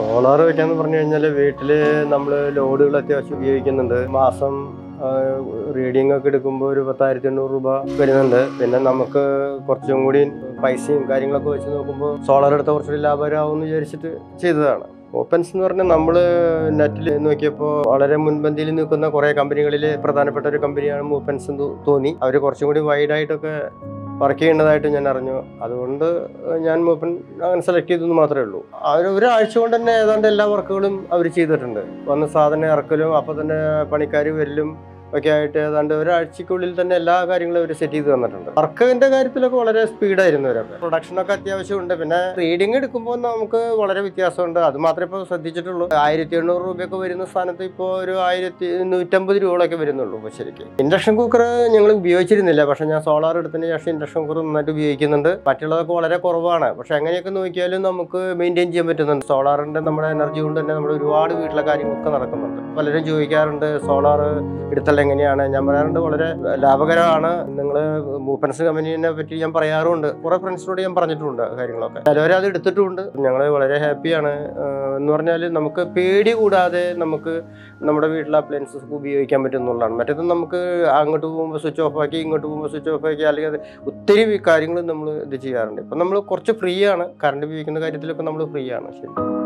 solar വെക്കാന്ന് പറഞ്ഞു കഴിഞ്ഞാൽ വീട്ടിൽ നമ്മൾ ലോഡുകൾ അത്യാവശ്യം ഉപയോഗിക്കുന്നുണ്ട് മാസം റീഡിംഗ് ഒക്കെ എടുക്കുമ്പോൾ ഒരു പത്തായിരത്തി എണ്ണൂറ് രൂപ വരുന്നുണ്ട് പിന്നെ നമുക്ക് കുറച്ചും കൂടി പൈസയും കാര്യങ്ങളൊക്കെ വെച്ച് നോക്കുമ്പോൾ സോളാർ എടുത്ത കുറച്ചുകൂടി ലാഭകരമാവും വിചാരിച്ചിട്ട് ചെയ്തതാണ് ഓപ്പൻസ് എന്ന് പറഞ്ഞാൽ നമ്മൾ നെറ്റിൽ നോക്കിയപ്പോൾ വളരെ മുൻപന്തിയിൽ നിൽക്കുന്ന കുറേ കമ്പനികളിൽ പ്രധാനപ്പെട്ട ഒരു കമ്പനിയാണ് മൂപ്പൻസ് എന്ന് തോന്നി അവർ കുറച്ചും കൂടി വൈഡായിട്ടൊക്കെ വർക്ക് ചെയ്യേണ്ടതായിട്ട് ഞാൻ അറിഞ്ഞു അതുകൊണ്ട് ഞാൻ മൂപ്പൻ അങ്ങനെ സെലക്ട് ചെയ്തെന്ന് മാത്രമേ ഉള്ളൂ അവർ ഒരാഴ്ച കൊണ്ട് തന്നെ ഏതാണ്ട് എല്ലാ വർക്കുകളും അവർ ചെയ്തിട്ടുണ്ട് വന്ന് സാധനം ഇറക്കലും അപ്പോൾ തന്നെ പണിക്കാർ വരലും ഒക്കെ ആയിട്ട് ഏതാണ്ട് ഒരാഴ്ചക്കുള്ളിൽ തന്നെ എല്ലാ കാര്യങ്ങളും അവർ സെറ്റ് ചെയ്ത് തന്നിട്ടുണ്ട് വർക്കിന്റെ കാര്യത്തിലൊക്കെ വളരെ സ്പീഡായിരുന്നു അവരൊക്കെ പ്രൊഡക്ഷനൊക്കെ അത്യാവശ്യമുണ്ട് പിന്നെ റീഡിംഗ് എടുക്കുമ്പോൾ നമുക്ക് വളരെ വ്യത്യാസമുണ്ട് അത് മാത്രമേ ഇപ്പോൾ ശ്രദ്ധിച്ചിട്ടുള്ളൂ ആയിരത്തി എണ്ണൂറ് രൂപയൊക്കെ വരുന്ന സ്ഥാനത്ത് ഇപ്പോൾ ഒരു ആയിരത്തി നൂറ്റമ്പത് രൂപകളൊക്കെ വരുന്നുള്ളൂ ഇപ്പോൾ ശരിക്കും ഇൻഡക്ഷൻ കുക്കർ ഞങ്ങൾ ഉപയോഗിച്ചിരുന്നില്ല പക്ഷെ ഞാൻ സോളാർ എടുത്തതിന് ശേഷം ഇൻഡക്ഷൻ കുക്കർ നന്നായിട്ട് ഉപയോഗിക്കുന്നുണ്ട് മറ്റുള്ളതൊക്കെ വളരെ കുറവാണ് പക്ഷെ എങ്ങനെയൊക്കെ നോക്കിയാലും നമുക്ക് മെയിൻറ്റെയിൻ ചെയ്യാൻ പറ്റുന്നുണ്ട് സോളാറിന്റെ നമ്മുടെ എനർജി കൊണ്ട് തന്നെ നമ്മുടെ ഒരുപാട് വീട്ടിലെ കാര്യങ്ങളൊക്കെ നടക്കുന്നുണ്ട് പലരും ചോദിക്കാറുണ്ട് സോളാർ എടുത്താൽ എങ്ങനെയാണ് ഞാൻ പറയാറുണ്ട് വളരെ ലാഭകരമാണ് നിങ്ങൾ മൂപ്പൻസ് കമ്പനീനെ പറ്റി ഞാൻ പറയാറുണ്ട് കുറെ ഫ്രണ്ട്സിനോട് ഞാൻ പറഞ്ഞിട്ടുണ്ട് കാര്യങ്ങളൊക്കെ ചിലവർ അത് എടുത്തിട്ടുമുണ്ട് ഞങ്ങൾ വളരെ ഹാപ്പിയാണ് ആഹ് എന്ന് പറഞ്ഞാൽ നമുക്ക് പേടി കൂടാതെ നമുക്ക് നമ്മുടെ വീട്ടിലെ അപ്ലയൻസസ് ഉപയോഗിക്കാൻ പറ്റും എന്നുള്ളതാണ് മറ്റേത് നമുക്ക് അങ്ങോട്ട് പോകുമ്പോൾ സ്വിച്ച് ഓഫ് ആക്കി ഇങ്ങോട്ട് പോകുമ്പോൾ സ്വിച്ച് ഓഫ് ആക്കി അല്ലെങ്കിൽ അത് ഒത്തിരി കാര്യങ്ങൾ നമ്മൾ ഇത് ചെയ്യാറുണ്ട് ഇപ്പം നമ്മൾ കുറച്ച് ഫ്രീ ആണ് കറണ്ട് ഉപയോഗിക്കുന്ന കാര്യത്തിലൊക്കെ നമ്മൾ ഫ്രീ ആണ് ശരി